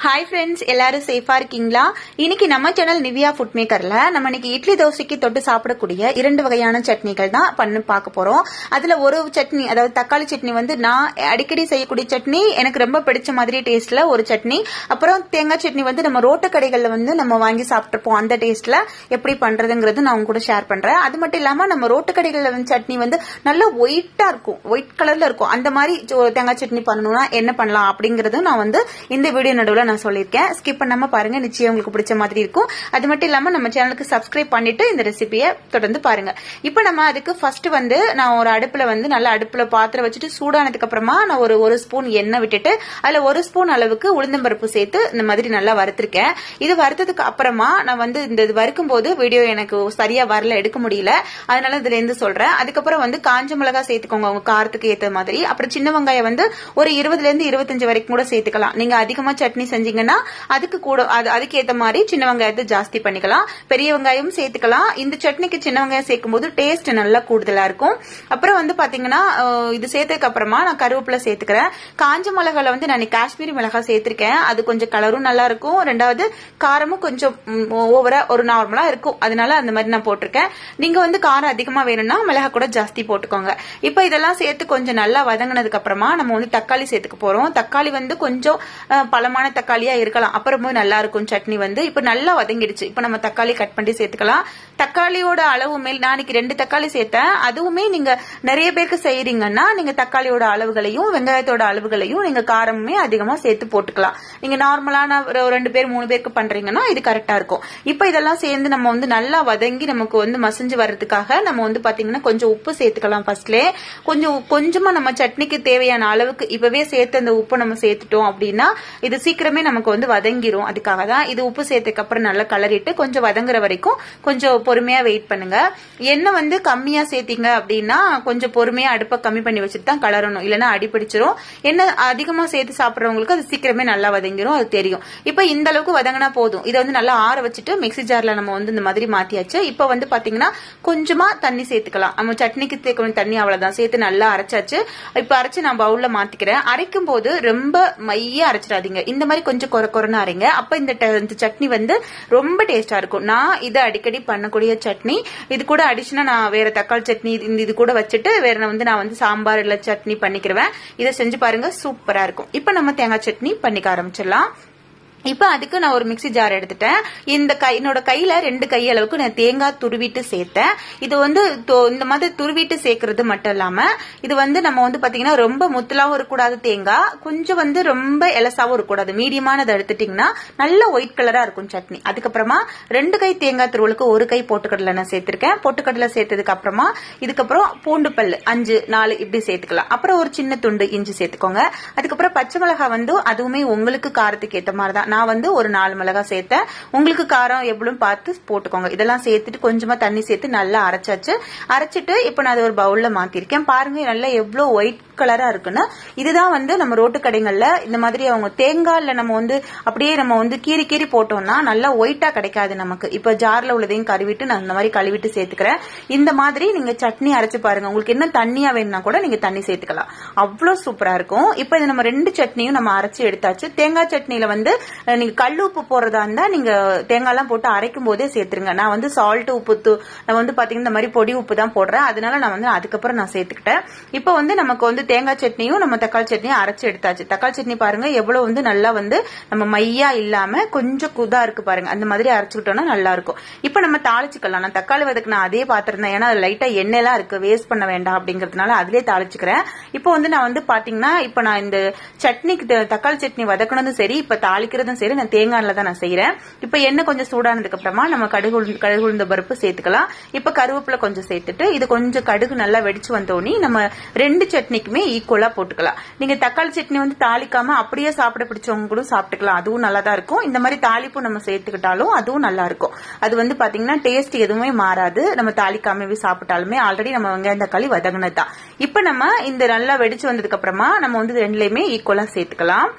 hi friends எல்லாரும் சேஃபா இருக்கீங்களா இன்னைக்கு நம்ம சேனல் நிவியா ஃபுட் மேக்கர்ல நம்ம இன்னைக்கு இட்லி தோசைக்கு தொட்டு சாப்பிடக்கூடிய இரண்டு வகையான சட்னிகள் தான் பண்ணு பார்க்க போறோம் அதுல ஒரு சட்னி அதாவது தக்காளி சட்னி வந்து நான் அடிக்கடி செய்யக்கூடிய சட்னி எனக்கு ரொம்ப பிடிச்ச மாதிரி டேஸ்ட்ல ஒரு சட்னி அப்புறம் தேங்காய் சட்னி வந்து நம்ம ரோட்டு கடைகள்ல வந்து நம்ம வாங்கி சாப்பிட்டுருப்போம் அந்த டேஸ்ட்ல எப்படி பண்றதுங்கிறது நான் உங்க கூட ஷேர் பண்றேன் அது மட்டும் இல்லாம நம்ம ரோட்டு கடைகள்ல வந்து சட்னி வந்து நல்லா ஒயிட்டா இருக்கும் ஒயிட் கலர்ல இருக்கும் அந்த மாதிரி சோ- தேங்காய் சட்னி பண்ணணும்னா என்ன பண்ணலாம் அப்படிங்கறது நான் வந்து இந்த வீடியோ நடுவுல நான் சொல்லியிருக்கேன் ஸ்கிப் பண்ணாம பாருங்க நிச்சயம் உங்களுக்கு பிடிச்ச மாதிரி இருக்கும் அது மட்டும் இல்லாம நம்ம சேனலுக்கு சப்ஸ்கிரைப் பண்ணிட்டு இந்த ரெசிபியை தொடர்ந்து பாருங்க இப்போ நம்ம அதுக்கு ஃபர்ஸ்ட் வந்து நான் ஒரு அடுப்புல வந்து நல்லா அடுப்புல பாத்திரம் வச்சுட்டு சூடானதுக்கு அப்புறமா நான் ஒரு ஒரு ஸ்பூன் எண்ணெய் விட்டுட்டு அதுல ஒரு ஸ்பூன் அளவுக்கு உளுந்தம்பருப்பு சேர்த்து இந்த மாதிரி நல்லா வறுத்திருக்கேன் இது வறுத்ததுக்கு அப்புறமா நான் வந்து இந்த இது வறுக்கும் போது வீடியோ எனக்கு சரியா வரல எடுக்க முடியல அதனால இதுல இருந்து சொல்றேன் அதுக்கப்புறம் வந்து காஞ்ச மிளகா சேர்த்துக்கோங்க உங்க காரத்துக்கு ஏத்த மாதிரி அப்புறம் சின்ன வெங்காயம் வந்து ஒரு இருபதுல இருந்து இருபத்தஞ்சு வரைக்கும் கூட சேர்த்துக்கலாம் நீங்க அதிகமா சட்னி செஞ்சீங்கன்னா அதுக்கு கூட அது அதுக்கு ஏத்த மாதிரி சின்ன வெங்காயத்தை ஜாஸ்தி பண்ணிக்கலாம் பெரிய வெங்காயம் சேர்த்துக்கலாம் இந்த சட்னிக்கு சின்ன வெங்காயம் சேர்க்கும் போது டேஸ்ட் நல்லா கூடுதலா இருக்கும் அப்புறம் வந்து பாத்தீங்கன்னா அஹ், இது சேர்த்ததுக்கு அப்புறமா நான் கருவேப்பிலை சேர்த்துக்கிறேன் காஞ்ச மிளகால வந்து நான் காஷ்மீரி மிளகா சேர்த்திருக்கேன் அது கொஞ்சம் கலரும் நல்லா இருக்கும் ரெண்டாவது காரமும் கொஞ்சம் ஓவரா ஒரு நார்மலா இருக்கும் அதனால அந்த மாதிரி நான் போட்டிருக்கேன் நீங்க வந்து காரம் அதிகமா வேணும்னா மிளகா கூட ஜாஸ்தி போட்டுக்கோங்க இப்போ இதெல்லாம் சேர்த்து கொஞ்சம் நல்லா வதங்கினதுக்கு அப்புறமா நம்ம வந்து தக்காளி சேர்த்துக்க போறோம் தக்காளி வந்து கொஞ்சம் அஹ், பழமான தக்காளியா இருக்கலாம் அப்புறமும் நல்லா இருக்கும் சட்னி வந்து இப்போ நல்லா வதங்கிடுச்சு இப்போ நம்ம தக்காளி கட் பண்ணி சேர்த்துக்கலாம் தக்காளியோட அளவு மேல் நான் இன்னைக்கு ரெண்டு தக்காளி சேர்த்தேன் அதுவுமே நீங்க நிறைய பேருக்கு செய்யறீங்கன்னா நீங்க தக்காளியோட அளவுகளையும் வெங்காயத்தோட அளவுகளையும் நீங்க காரமுமே அதிகமா சேர்த்து போட்டுக்கலாம் நீங்க நார்மலான ஒரு ரெண்டு பேர் மூணு பேருக்கு பண்றீங்கன்னா இது கரெக்டா இருக்கும் இப்போ இதெல்லாம் சேர்ந்து நம்ம வந்து நல்லா வதங்கி நமக்கு வந்து மசிஞ்சு வர்றதுக்காக நம்ம வந்து பாத்தீங்கன்னா கொஞ்சம் உப்பு சேர்த்துக்கலாம் ஃபர்ஸ்ட்லே கொஞ்சம் கொஞ்சமா நம்ம சட்னிக்கு தேவையான அளவுக்கு இப்பவே சேர்த்து அந்த உப்பு நம்ம சேர்த்துட்டோம் அப்படின்னா இது சீக்கிரமே நமக்கு வந்து வதங்கிரும் அதுக்காக தான் இது உப்பு சேர்த்ததுக்கு அப்புறம் நல்லா கலரிட்டு கொஞ்சம் வதங்குற வரைக்கும் கொஞ்சம் பொறுமையா வெயிட் பண்ணுங்க எண்ணெய் வந்து கம்மியா சேர்த்தீங்க அப்படின்னா கொஞ்சம் பொறுமையா அடுப்பை கம்மி பண்ணி வச்சுட்டு தான் கலரணும் இல்லைன்னா அடிப்பிடிச்சிரும் எண்ணெய் அதிகமா சேர்த்து சாப்பிடுறவங்களுக்கு அது சீக்கிரமே நல்லா வதங்கிரும் அது தெரியும் இப்போ இந்த அளவுக்கு வதங்கினா போதும் இதை வந்து நல்லா ஆற வச்சுட்டு மிக்ஸி ஜார்ல நம்ம வந்து இந்த மாதிரி மாத்தியாச்சு இப்போ வந்து பாத்தீங்கன்னா கொஞ்சமா தண்ணி சேர்த்துக்கலாம் நம்ம சட்னிக்கு தேக்கணும் தண்ணி அவ்வளவுதான் சேர்த்து நல்லா அரைச்சாச்சு இப்போ அரைச்சு நான் பவுல்ல மாத்திக்கிறேன் அரைக்கும் போது ரொம்ப மைய அரைச்சிடாதீங்க இந்த மாதிரி கொஞ்சம் குறை குறைன்னு அரைங்க அப்ப இந்த ட- இந்த சட்னி வந்து ரொம்ப டேஸ்டா இருக்கும் நான் இதை அடிக்கடி பண்ணக்கூடிய சட்னி இது கூட அடிஷனா நான் வேற தக்காளி சட்னி இது- இந்த இது கூட வச்சுட்டு வேற நான் வந்து நான் வந்து சாம்பார் இல்ல சட்னி பண்ணிக்கிறேன் இதை செஞ்சு பாருங்க சூப்பரா இருக்கும் இப்போ நம்ம தேங்காய் சட்னி பண்ணிக்க ஆரம்பிச்சிடலாம் இப்போ அதுக்கு நான் ஒரு மிக்ஸி ஜார் எடுத்துட்டேன் இந்த கை என்னோட கையில ரெண்டு கை அளவுக்கு நான் தேங்காய் துருவிட்டு சேர்த்தேன் இது வந்து தொ- இந்த மாதிரி துருவிட்டு சேர்க்கறது மட்டும் இல்லாம இது வந்து நம்ம வந்து பாத்தீங்கன்னா ரொம்ப முத்தலாவும் இருக்கக்கூடாது தேங்காய் கொஞ்சம் வந்து ரொம்ப எலசாவும் இருக்கக்கூடாது மீடியமானதை எடுத்துட்டீங்கன்னா நல்ல ஒயிட் கலரா இருக்கும் சட்னி அதுக்கப்புறமா ரெண்டு கை தேங்காய் துருவலுக்கு ஒரு கை பொட்டுக்கடலை நான் சேர்த்திருக்கேன் பொட்டுக்கடலை சேர்த்ததுக்கு அப்புறமா இதுக்கப்புறம் பூண்டு பல்லு அஞ்சு நாலு இப்படி சேர்த்துக்கலாம் அப்புறம் ஒரு சின்ன துண்டு இஞ்சி சேர்த்துக்கோங்க அதுக்கப்புறம் பச்சை மிளகாய் வந்து அதுவுமே உங்களுக்கு காரத்துக்கு ஏத்த மாதிரி தான் நான் வந்து ஒரு நாலு மிளகாய் சேர்த்தேன் உங்களுக்கு காரம் எவ்வளவு பார்த்து போட்டுக்கோங்க இதெல்லாம் சேர்த்துட்டு கொஞ்சமா தண்ணி சேர்த்து நல்லா அரைச்சாச்சு அரைச்சிட்டு இப்போ நான் அதை ஒரு பவுல்ல மாத்திருக்கேன் பாருங்க நல்லா எவ்வளவு ஒயிட் கலரா இருக்குன்னு இதுதான் வந்து நம்ம ரோட்டு கடைகள்ல இந்த மாதிரி அவங்க தேங்காய்ல நம்ம வந்து அப்படியே நம்ம வந்து கீறி கீறி போட்டோம்னா நல்லா ஒயிட்டா கிடைக்காது நமக்கு இப்ப ஜார்ல உள்ளதையும் கழுவிட்டு நான் இந்த மாதிரி கழுவிட்டு சேர்த்துக்கிறேன் இந்த மாதிரி நீங்க சட்னி அரைச்சு பாருங்க உங்களுக்கு என்ன தண்ணியா வேணும்னா கூட நீங்க தண்ணி சேர்த்துக்கலாம் அவ்வளவு சூப்பரா இருக்கும் இப்ப இது நம்ம ரெண்டு சட்னியும் நம்ம அரைச்சு எடுத்தாச்சு தேங்காய் சட்னியில வந்து அஹ், நீங்க கல் உப்பு போடுறதா இருந்தா நீங்க தேங்காய் எல்லாம் போட்டு அரைக்கும் போதே சேர்த்துருங்க நான் வந்து சால்ட் உப்பு தூ- நான் வந்து பாத்தீங்கன்னா இந்த மாதிரி பொடி உப்பு தான் போடுறேன் அதனால நான் வந்து அதுக்கப்புறம் நான் சேர்த்துக்கிட்டேன் இப்போ வந்து நமக்கு வந்து தேங்காய் சட்னியும் நம்ம தக்காளி சட்னியும் அரைச்சு எடுத்தாச்சு தக்காளி சட்னி பாருங்க எவ்வளவு வந்து நல்லா வந்து நம்ம மையா இல்லாம கொஞ்சம் குதா இருக்கு பாருங்க அந்த மாதிரி அரைச்சுக்கிட்டோம்னா நல்லா இருக்கும் இப்போ நம்ம தாளிச்சுக்கலாம் நான் தக்காளி வதக்கு நான் அதே பாத்திரம் தான் ஏன்னா அது லைட்டா எண்ணெய்லாம் இருக்கு வேஸ்ட் பண்ண வேண்டாம் அப்படிங்கறதுனால அதிலே தாளிச்சுக்கிறேன் இப்போ வந்து நான் வந்து பாத்தீங்கன்னா இப்போ நான் இந்த சட்னிக்கு த- தக்காளி சட்னி வதக்கணும் சரி இப்ப தாளிக்கிறதும் சரி நான் தேங்காய்ல தான் நான் செய்யறேன் இப்போ எண்ணெய் கொஞ்சம் சூடானதுக்கு அப்புறமா நம்ம கடுகு உளுந்து- கடுகு உளுந்த பருப்பு சேர்த்துக்கலாம் இப்போ கருவேப்பிலை கொஞ்சம் சேர்த்துட்டு இது கொஞ்சம் கடுகு நல்லா வெடிச்சு வந்தோடனே நம்ம ரெண்டு சட்னிக்குமே ஈக்குவலா போட்டுக்கலாம் நீங்க தக்காளி சட்னி வந்து தாளிக்காம அப்படியே சாப்பிட பிடிச்சவங்க கூட சாப்பிட்டுக்கலாம் அதுவும் நல்லா தான் இருக்கும் இந்த மாதிரி தாளிப்பு நம்ம சேர்த்துக்கிட்டாலும் அதுவும் நல்லா இருக்கும் அது வந்து பாத்தீங்கன்னா டேஸ்ட் எதுவுமே மாறாது நம்ம தாளிக்காமவே சாப்பிட்டாலுமே ஆல்ரெடி நம்ம வெங்காயம் தக்காளி வதங்கினது தான் இப்போ நம்ம இந்த நல்லா வெடிச்சு வந்ததுக்கு அப்புறமா நம்ம வந்து ரெண்டுலயுமே ஈக்குவலா சேர்த்துக்கலாம்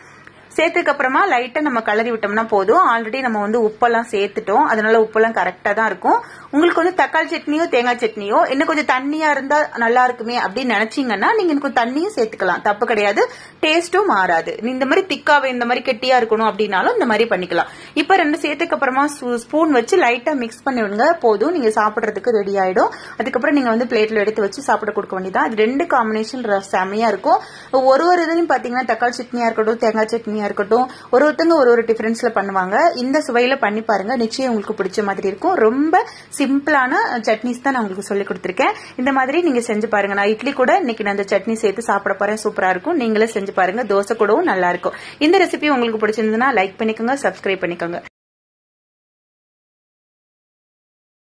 சேர்த்ததுக்கு அப்புறமா லைட்டா நம்ம கலரி விட்டோம்னா போதும் ஆல்ரெடி நம்ம வந்து உப்பெல்லாம் சேர்த்துட்டோம் அதனால உப்பெல்லாம் கரெக்டா தான் இருக்கும் உங்களுக்கு வந்து தக்காளி சட்னியோ தேங்காய் சட்னியோ இன்னும் கொஞ்சம் தண்ணியா இருந்தா நல்லா இருக்குமே அப்படின்னு நினைச்சீங்கன்னா நீங்க இன்னும் கொஞ்சம் தண்ணியும் சேர்த்துக்கலாம் தப்பு கிடையாது டேஸ்ட்டும் மாறாது நீ இந்த மாதிரி திக்காவே இந்த மாதிரி கெட்டியா இருக்கணும் அப்படின்னாலும் இந்த மாதிரி பண்ணிக்கலாம் இப்ப ரெண்டு சேர்த்துக்கு அப்புறமா ஸ்பூன் வச்சு லைட்டா மிக்ஸ் பண்ணி விடுங்க போதும் நீங்க சாப்பிடுறதுக்கு ரெடி ஆயிடும் அதுக்கப்புறம் நீங்க வந்து பிளேட்ல எடுத்து வச்சு சாப்பிட கொடுக்க வேண்டியதான் அது ரெண்டு காம்பினேஷன் செமையா இருக்கும் ஒரு ஒரு இதுலயும் பாத்தீங்கன்னா தக்காளி சட்னியா இருக்கட்டும் தேங்காய் சட்னியா இருக்கட்டும் ஒரு ஒருத்தங்க ஒரு ஒரு டிஃபரன்ஸ்ல பண்ணுவாங்க இந்த சுவையில பண்ணி பாருங்க நிச்சயம் உங்களுக்கு பிடிச்ச மாதிரி இருக்கும் ரொம்ப சிம்பிளான சட்னிஸ் தான் நான் உங்களுக்கு சொல்லி கொடுத்துருக்கேன் இந்த மாதிரி நீங்க செஞ்சு பாருங்க நான் இட்லி கூட இன்னைக்கு நான் அந்த சட்னி சேர்த்து சாப்பிட போறேன் சூப்பரா இருக்கும் நீங்களே செஞ்சு பாருங்க தோசை கூடவும் நல்லா இருக்கும் இந்த ரெசிபி உங்களுக்கு பிடிச்சிருந்ததுன்னா லைக் பண்ணிக்கோங்க சப்ஸ்கிரைப் பண்ணிக்கோங்க